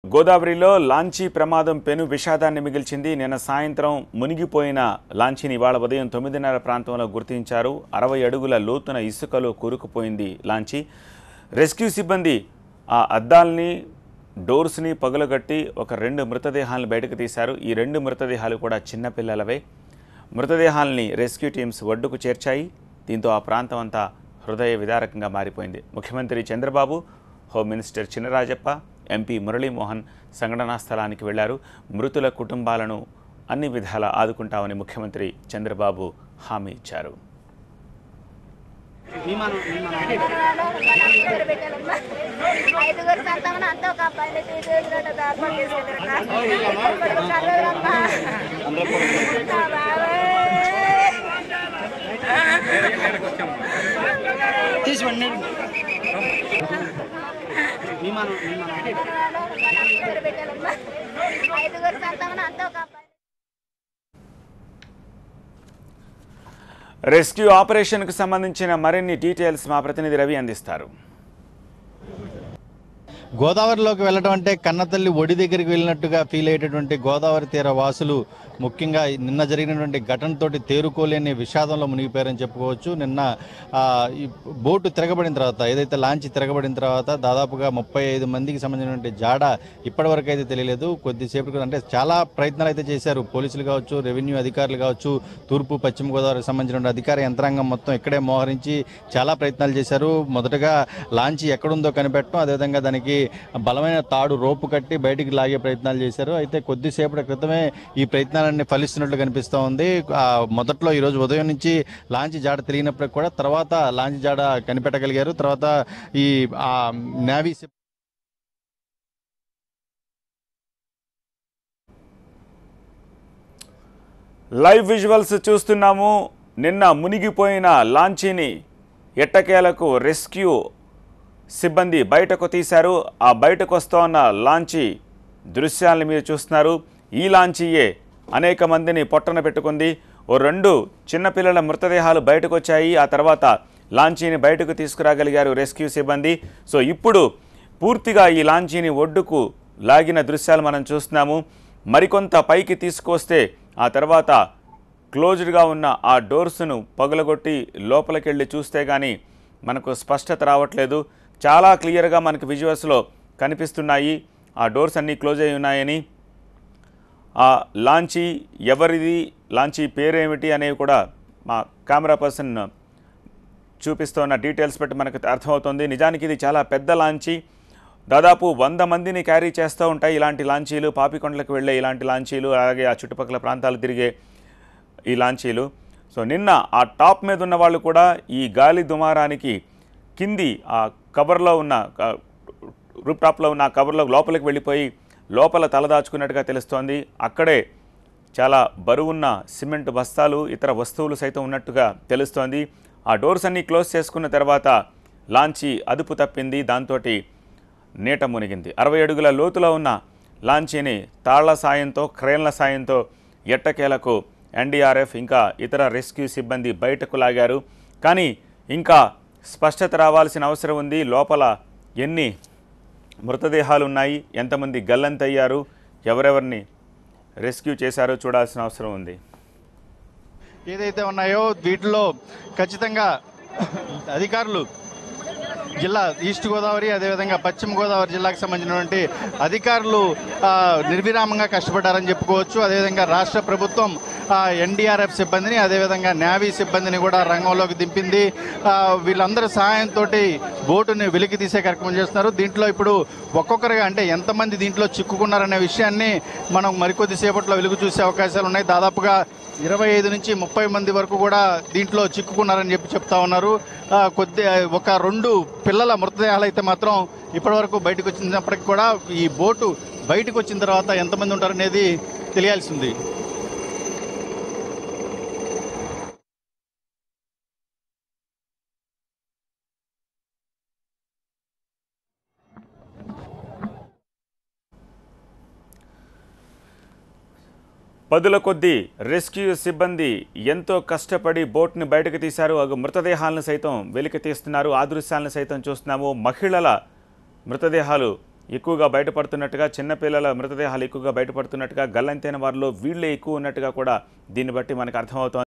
గోదావరిలో లాంచీ ప్రమాదం పెను విషాదాన్ని మిగిల్చింది నిన్న సాయంత్రం మునిగిపోయిన లాంచీని ఇవాళ ఉదయం తొమ్మిదిన్నర ప్రాంతంలో గుర్తించారు అరవై అడుగుల లోతున ఇసుకలో కూరుకుపోయింది లాంచీ రెస్క్యూ సిబ్బంది ఆ అద్దాల్ని డోర్స్ని పగులగట్టి ఒక రెండు మృతదేహాలను బయటకు తీశారు ఈ రెండు మృతదేహాలు కూడా చిన్నపిల్లలవే మృతదేహాల్ని రెస్క్యూ టీమ్స్ ఒడ్డుకు చేర్చాయి దీంతో ఆ ప్రాంతం అంతా హృదయ విదారకంగా మారిపోయింది ముఖ్యమంత్రి Chandrababu home minister Chinarajappa MP Muralimohan సంఘటనా స్థలానికి వెళ్లారు మృతుల కుటుంబాలను అన్ని విధాలా ఆదుకుంటామని ముఖ్యమంత్రి చంద్రబాబు హామీ ఇచ్చారు ఐదుగురు సంతానం అంతా ఒక అబ్బాయిని తీసుకున్నట్ట దారుణం తీసుకుంటారమ్మా తీసివ్వండి విమానం విమానం ఐదుగురు సంతానం అంతా ఒక అబ్బాయి రెస్క్యూ ఆపరేషన్కు సంబంధించిన మరిన్ని డీటెయిల్స్ మా ప్రతినిధి రవి అందిస్తారు గోదావరిలోకి వెళ్ళడం అంటే కన్నతల్లి ఒడి దగ్గరికి వెళ్ళినట్టుగా ఫీల్ అయ్యేటటువంటి గోదావరి తీర వాసులు ముఖ్యంగా నిన్న జరిగినటువంటి ఘటనతోటి తేరుకోలేని విషాదంలో మునిగిపోయారని చెప్పుకోవచ్చు నిన్న ఆ, ఈ బోటు తిరగబడిన తర్వాత ఏదైతే లాంచ్ తిరగబడిన తర్వాత దాదాపుగా ముప్పై ఐదు మందికి సంబంధించినటువంటి జాడ ఇప్పటివరకు అయితే తెలియలేదు కొద్దిసేపు అంటే చాలా ప్రయత్నాలు అయితే చేశారు పోలీసులు కావచ్చు రెవెన్యూ అధికారులు కావచ్చు తూర్పు పశ్చిమ గోదావరికి సంబంధించిన అధికార యంత్రాంగం మొత్తం ఇక్కడే మోహరించి చాలా ప్రయత్నాలు చేశారు మొదటగా లాంచీ ఎక్కడుందో కనిపెట్టడం అదేవిధంగా దానికి బలమైన తాడు రోపు కట్టి బయటికి లాగే ప్రయత్నాలు చేశారు అయితే కొద్దిసేపటి క్రితమే ఈ ప్రయత్నాలన్నీ ఫలిస్తున్నట్లు కనిపిస్తూ ఉంది ఆ, మొదట్లో ఈ రోజు ఉదయం నుంచి లాంచీ జాడ తెలియనప్పటికి కూడా తర్వాత లాంచీ జాడ కనిపెట్టగలిగారు తర్వాత ఈ ఆ నేవీ సిబ్- లైవ్ విజువల్స్ చూస్తున్నాము నిన్న మునిగిపోయిన లాంచీని ఎట్టకేలకు రెస్క్యూ సిబ్బంది బయటకు తీశారు ఆ బయటకు వస్తోన్న లాంచీ దృశ్యాలను మీరు చూస్తున్నారు ఈ లాంచీయే అనేక మందిని పొట్టన పెట్టుకుంది ఓ రెండు చిన్నపిల్లల మృతదేహాలు బయటకు వచ్చాయి ఆ తర్వాత లాంచీని బయటకు తీసుకురాగలిగారు రెస్క్యూ సిబ్బంది సో ఇప్పుడు పూర్తిగా ఈ లాంచీని ఒడ్డుకు లాగిన దృశ్యాలు మనం చూస్తున్నాము మరికొంత పైకి తీసుకొస్తే ఆ తర్వాత క్లోజ్డ్గా ఉన్న ఆ డోర్స్ను పగులగొట్టి లోపలికి వెళ్ళి చూస్తే కానీ మనకు స్పష్టత రావట్లేదు చాలా క్లియర్గా మనకు విజువల్స్లో కనిపిస్తున్నాయి ఆ డోర్స్ అన్నీ క్లోజ్ అయి ఉన్నాయని ఆ లాంచీ ఎవరిది లాంచీ పేరేమిటి అనేవి కూడా మా కెమెరా పర్సన్ చూపిస్తున్న డీటెయిల్స్ బట్టి మనకు అర్థమవుతుంది నిజానికి ఇది చాలా పెద్ద లాంచీ దాదాపు వంద మందిని క్యారీ చేస్తూ ఉంటాయి ఇలాంటి లాంచీలు పాపికొండలకు వెళ్ళే ఇలాంటి లాంచీలు అలాగే ఆ చుట్టుపక్కల ప్రాంతాలు తిరిగే ఈ లాంచీలు సో నిన్న ఆ టాప్ మీద ఉన్న వాళ్ళు కూడా ఈ గాలి దుమారానికి కింది ఆ కవర్లో ఉన్న రూప్ టాప్లో ఉన్న ఆ కవర్లో లోపలికి వెళ్ళిపోయి లోపల తలదాచుకున్నట్టుగా తెలుస్తోంది అక్కడే చాలా బరువున్న సిమెంట్ బస్తాలు ఇతర వస్తువులు సైతం ఉన్నట్టుగా తెలుస్తోంది ఆ డోర్స్ అన్నీ క్లోజ్ చేసుకున్న తర్వాత లాంచీ అదుపు తప్పింది దాంతో నీట మునిగింది అరవై అడుగుల లోతులో ఉన్న లాంచీని తాళ్ల సాయంతో క్రేన్ల సాయంతో ఎట్టకేలకు ఎన్డీఆర్ఎఫ్ ఇంకా ఇతర రెస్క్యూ సిబ్బంది బయటకు లాగారు కానీ ఇంకా స్పష్టత రావాల్సిన అవసరం ఉంది లోపల ఎన్ని మృతదేహాలు ఉన్నాయి ఎంతమంది గల్లంతయ్యారు ఎవరెవరిని రెస్క్యూ చేశారో చూడాల్సిన అవసరం ఉంది ఏదైతే ఉన్నాయో వీటిలో ఖచ్చితంగా అధికారులు జిల్లా ఈస్ట్ గోదావరి అదేవిధంగా పశ్చిమ గోదావరి జిల్లాకు సంబంధించినటువంటి అధికారులు ఆ, నిర్విరామంగా కష్టపడ్డారని చెప్పుకోవచ్చు అదేవిధంగా రాష్ట్ర ప్రభుత్వం ఎన్డీఆర్ఎఫ్ సిబ్బందిని అదేవిధంగా నేవీ సిబ్బందిని కూడా రంగంలోకి దింపింది ఆ, వీళ్ళందరి సహాయంతో బోటుని వెలికి తీసే కార్యక్రమం చేస్తున్నారు దీంట్లో ఇప్పుడు ఒక్కొక్కరుగా అంటే ఎంతమంది దీంట్లో చిక్కుకున్నారనే విషయాన్ని మనం మరికొద్ది సేపట్లో వెలుగు చూసే అవకాశాలు ఉన్నాయి దాదాపుగా ఇరవై ఐదు నుంచి ముప్పై మంది వరకు కూడా దీంట్లో చిక్కుకున్నారని చెప్పి చెప్తా ఉన్నారు ఆ, కొద్ది ఒక రెండు పిల్లల మృతదేహాలు అయితే మాత్రం ఇప్పటివరకు బయటకు వచ్చినప్పటికి కూడా ఈ బోటు బయటకు వచ్చిన తర్వాత ఎంతమంది ఉంటారనేది తెలియాల్సి ఉంది పదుల కొద్దీ రెస్క్యూ సిబ్బంది ఎంతో కష్టపడి బోట్ని బయటకు తీశారు అగు మృతదేహాలను సైతం వెలికి తీస్తున్నారు ఆ దృశ్యాలను సైతం చూస్తున్నాము మహిళల మృతదేహాలు ఎక్కువగా బయటపడుతున్నట్టుగా చిన్నపిల్లల మృతదేహాలు ఎక్కువగా బయటపడుతున్నట్టుగా గల్లంతైన వారిలో వీళ్ళే ఎక్కువ ఉన్నట్టుగా కూడా దీన్ని బట్టి మనకు అర్థమవుతోంది